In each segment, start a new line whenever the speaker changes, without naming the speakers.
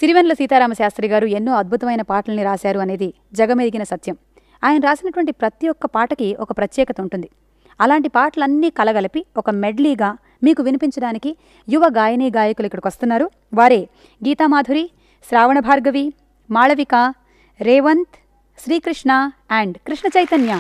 సిరివెన్ల సీతారామ శాస్త్రి గారు ఎన్నో అద్భుతమైన పాటల్ని రాశారు అనేది జగమెరిగిన సత్యం ఆయన రాసినటువంటి ప్రతి ఒక్క పాటకి ఒక ప్రత్యేకత ఉంటుంది అలాంటి పాటలన్నీ కలగలిపి ఒక మెడ్లీగా మీకు వినిపించడానికి యువ గాయని గాయకులు ఇక్కడికి వస్తున్నారు వారే గీతామాధురి శ్రావణ భార్గవి మాళవిక రేవంత్ శ్రీకృష్ణ అండ్ కృష్ణ చైతన్య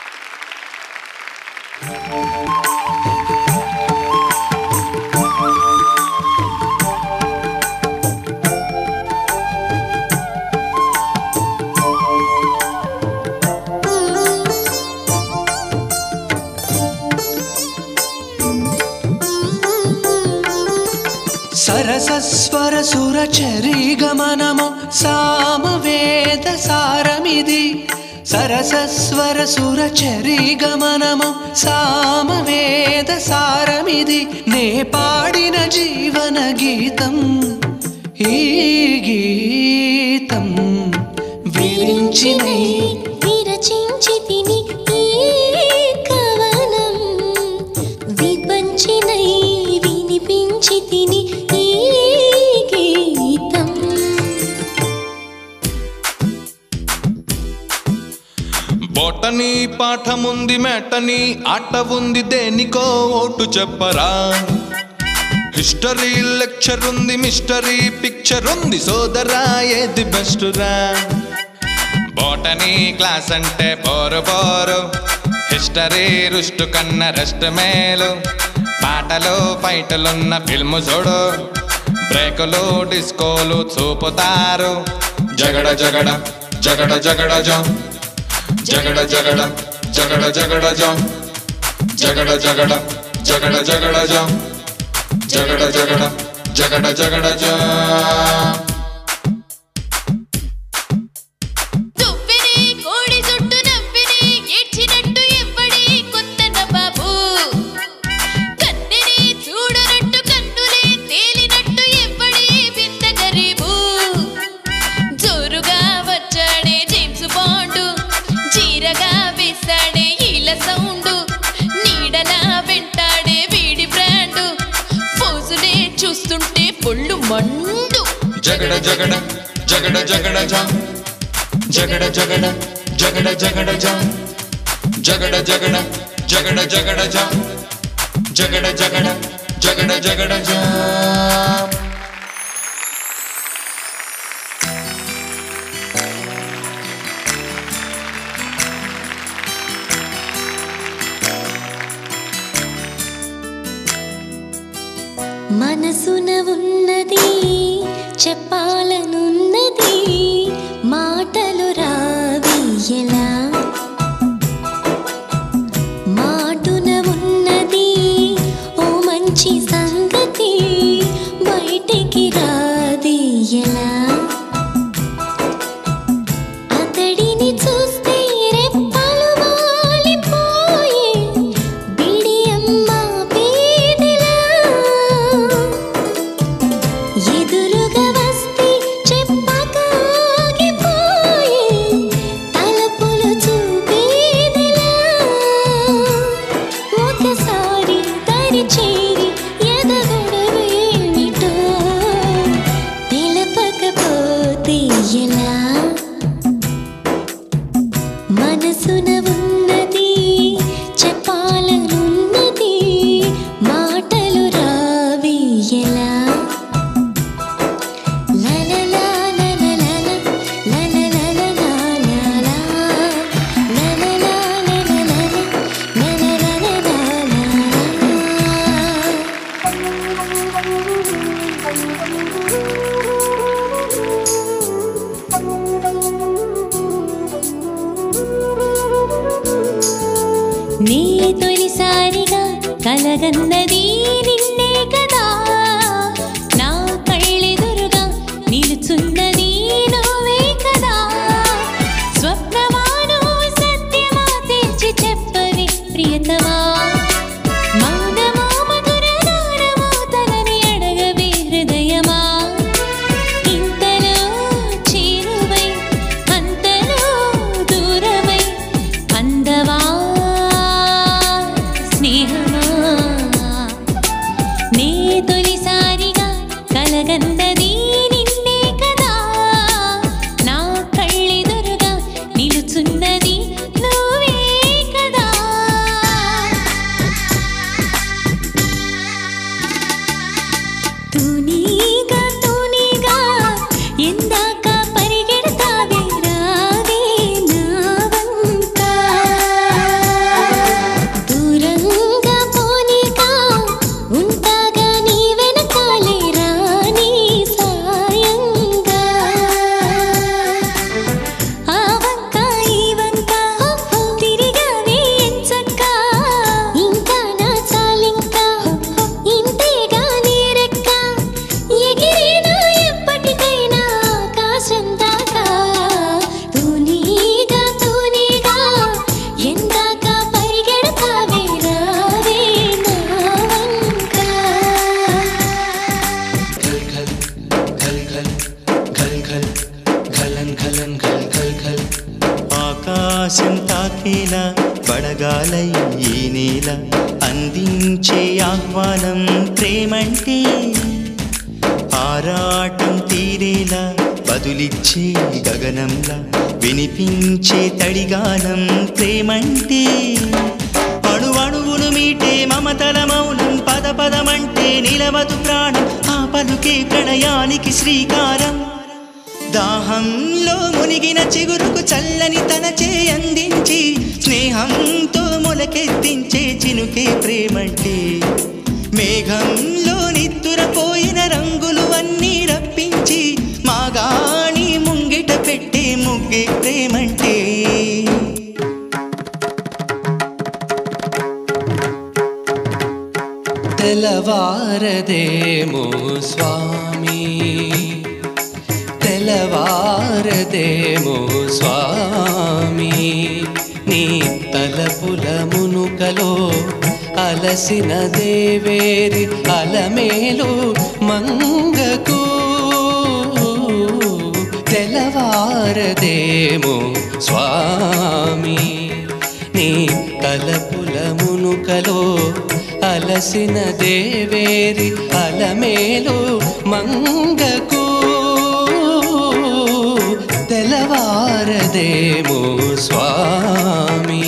సరసస్వర సుర చరీ గమనము సామవేద సారమిది సరసస్వర సుర చరీ గమనము సామవేద సారమిది నే పాడిన జీవన గీతం ఈ గీతం విరించిన
విరచించి తిని ఈ కవనం విపంచినై వినిపించి తిని ఈ గీతం
బొటనీ పాఠముంది మెట్టని ఆట ఉంది దేనికో ఓటు చెప్పరా హిస్టరీ లెక్చర్ ఉంది మిస్టరీ పిక్చర్ ఉంది సోదరా ఏది బెస్ట్ రా బోటనీ క్లాస్ అంటే బోరు బోరు హిస్టరీ రుష్టు కన్న రెస్ట్ మేలు పాటలు ఫైటలున్న ఫిల్ము చూడు బ్రేకులు డిస్కోలు చూపుతారు జగడ జగడ జగడ జగడ జో జగడ జగడ జగడ జగడ జో జగడ జగడ జగడ జగడ జో జగడ జగడ జగడ జగడ జో
దువ్విని కోడి జుట్టు నవ్విని ఏడ్చినట్టు ఎవ్వడి కొత్త నబాబు కన్నెని చూడనట్టు కన్నులే తేలినట్టు ఎవ్వడి వింత గరీబు జోరుగా వచ్చాడే జేమ్స్ బాండు చీరగా వేశాడే ఈల సౌండు నీడలా వెంటాడే వీడి బ్రాండు ఫోజులే చూస్తుంటే పొళ్ళు మండు
జగడ జగడ జగడ జగడ జా జగడ జగడ జగడ జగడ జా జగడ జగడ జగడ జగడ జా జగడ జగడ జగడ జగడ జా
మనసున ఉన్నది చెప్పాలనున్నది మాటలు రావి ఎలా మాటున ఉన్నది ఓ మంచి సంగతి బయటికి రాది ఎలా అతడిని చూస్తే రెప్పలు వాలిపోయే బిడియమ్మ పేదెలా ఎదురుగా వస్తే చెప్పక ఆగిపోయే తలపులు చూపేదెలా ఒకసారి దరి చేరి ఎదగడమేమిటో తెలపకపోతే ఎలా మనసున ఉన్నది చెప్పాలనున్నది మాటలు రావి ఎలా లలలా లలలా లలలా లలలా లలలా లలలా నీ తొలిసారిగా కలగన్నది నిన్నే కదా నా కళ్ళెదురుగా నిలుచున్నది నువ్వే కదా స్వప్నమాను సత్యమా తెచ్చి చెప్పవి ప్రియతమా మౌనమా మధుర గానమా తనని అడగవే హృదయమా ఇంతలో చేరువై అంతలో దూరమై అందవా స్నేహమా నీ తొలిసారిగా కలగన్నది నిన్నే కదా
స్వర్గాలై ఈ నేల అందించే ఆహ్వానం ప్రేమంటే ఆరాటం తీరేలా బదులిచ్చే గగనంలా వినిపించే తడిగానం ప్రేమంటే అణు అణువును మీటే మమతల మౌనం పద పదమంటే నిలవదు ప్రాణం ఆ పలుకే ప్రణయానికి శ్రీకారం దాహంలో మునిగిన చిగురుకు చల్లని తన చే అందించి స్నేహంతో మొలకెత్తించే చినుకే ప్రేమంటే మేఘంలో నిద్దురపోయిన రంగులు అన్నీ రప్పించి మాగాణి ముంగిట పెట్టే ముగ్గే ప్రేమంటే
తెల్లవారదేమో స్వామి తెల్లవారదేమో స్వామి నీ తలపుల మునుకలో అలసిన దేవేరి అలమేలు మంగకు తెల్లవారదేమో స్వామి నీ తలపుల మునుకలో అలసిన దేవేరి అలమేలు మంగకు తెల్లవారదేమో స్వామి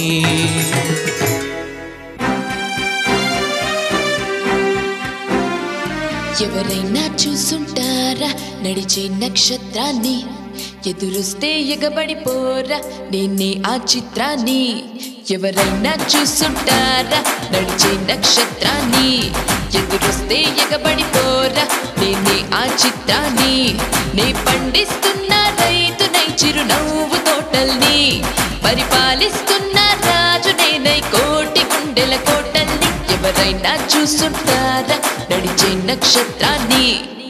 ఎవరైనా చూసుంటారా నడిచే నక్షత్రాన్ని ఎదురొస్తే ఎగబడిపోరా నేనే ఆ చిత్రాన్ని ఎవరైనా చూసుంటారా నడిచే నక్షత్రాన్ని ఎదురొస్తే ఎగబడిపోరా నేనే ఆ చిత్రాన్ని నే పండిస్తున్న రైతునై చిరునవ్వు తోటల్ని పరిపాలిస్తున్న రాజు నేనై కోటి గుండెల కోటల్ని ఎవరైనా చూసుంటారా నడిచే నక్షత్రాన్ని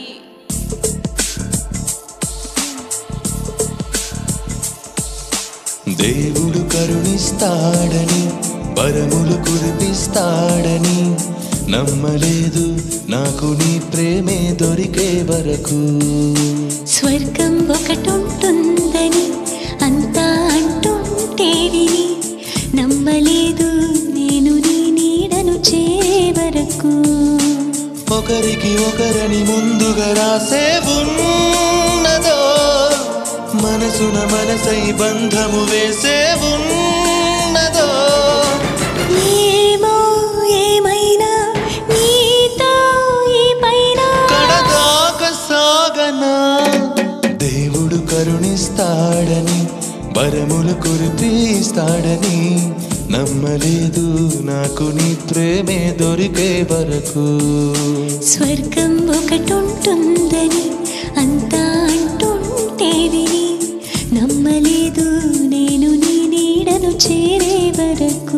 దేవుడు కరుణిస్తాడని వరములు కురిపిస్తాడని నమ్మలేదు నాకు నీ ప్రేమే దొరికే వరకు
స్వర్గం ఒకటుంటుందని అంతా అంటుంటే విని నమ్మలేదు నేను నీ నీడను చేరే వరకు
ఒకరికి ఒకరని ముందుగా రాసే ఉన్నదో మనసున మనసై బంధము వేసే ఉన్నదో
ఏమో ఏమైనా నీతో ఈ పైన
కడదాక సాగనా దేవుడు కరుణిస్తాడని వరములు కురిపిస్తాడని నమ్మలేదు నాకు నీ ప్రేమే దొరికే వరకు
స్వర్గం ఒకటుంటుందని అంతా అంటుంటే విని నమ్మలేదు నేను నీ నీడను చేరే వరకు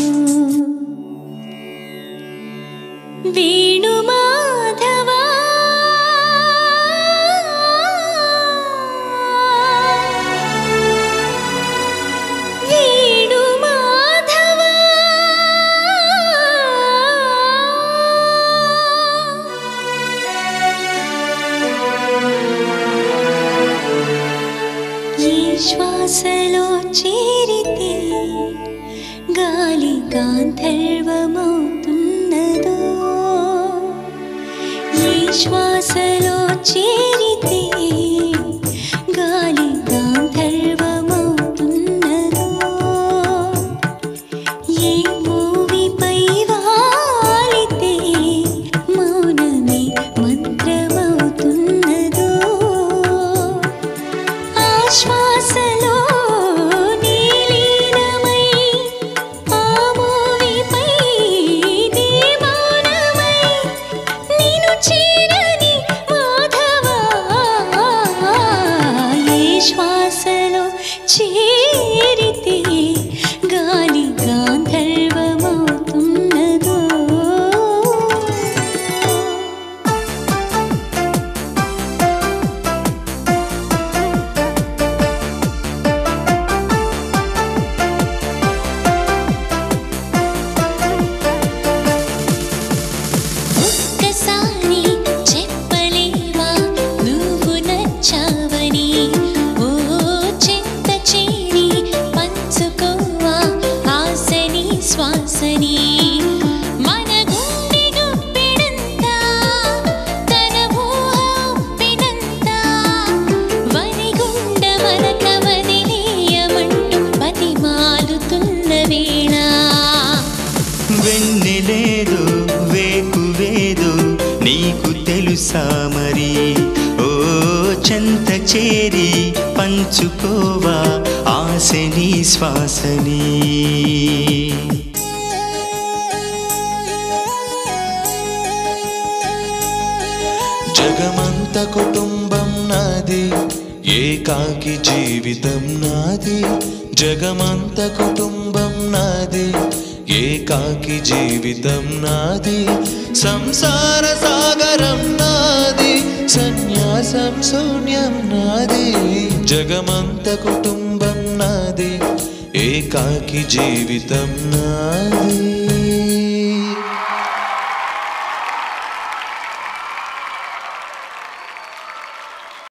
వేణుమాధవా వేణుమాధవా ఈ శ్వాసలో చేరితే గాలి గాంధర్వమవుతున్నదో ఈ శ్వాసలో చేరితే గాలి గాంధర్వమవుతున్నదో ఏ మూవిపై వాలితే మౌనమే మంత్రమవుతున్నదో ఆశ్వాసలో నీలీనమై ఆ మూవిపై నీ మౌనమై నిన్ను చేరని మాధవా
సామరి ఓ చెంత చేరి పంచుకోవా ఆశని శ్వాసని
జగమంత కుటుంబం నాది ఏకాకి జీవితం నాది జగమంత కుటుంబం నాది ఏకాకి జీవితం నాది సంసార సాగరం నాది సన్యాసం శూన్యం నాది జగమంత కుటుంబం నాది ఏకాకి జీవితం నాది